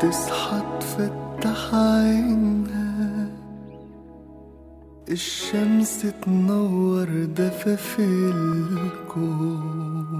تصحى تفتح عينها الشمس تنور دفف الكون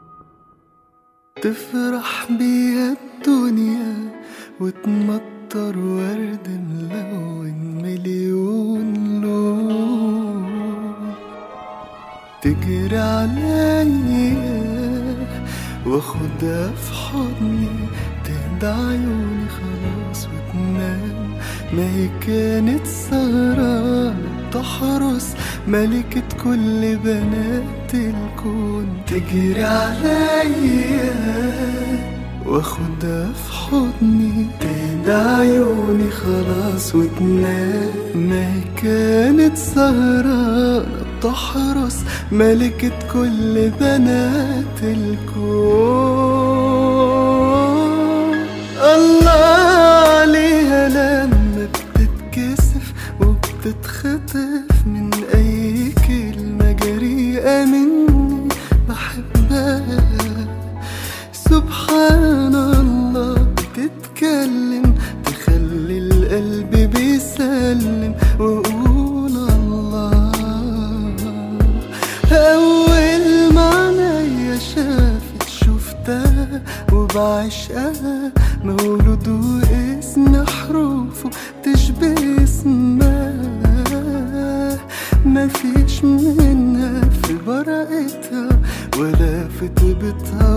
تفرح بيها الدنيا وتمطر ورد ملون مليون لون تجري عليا واخدها في حضني تهدى عيوني خلاص وتنام ما هي كانت سهرانة تحرس ملكة كل بنات الكون تجري عليا واخدها في حضني تهدى عيوني خلاص وتنام ما هي كانت سهرانة تحرس ملكة كل بنات الكون الله عليها لما بتتكسف وبتتخطف من أي كلمة جريئة مني بحبها سبحان الله بتتكلم تخلي القلب بيسلم وقول الله أول ما عينيا شافت شفتها وبعشقها مولود واسم حروفه تشبه اسمها مفيش منها في براءتها ولا في طيبتها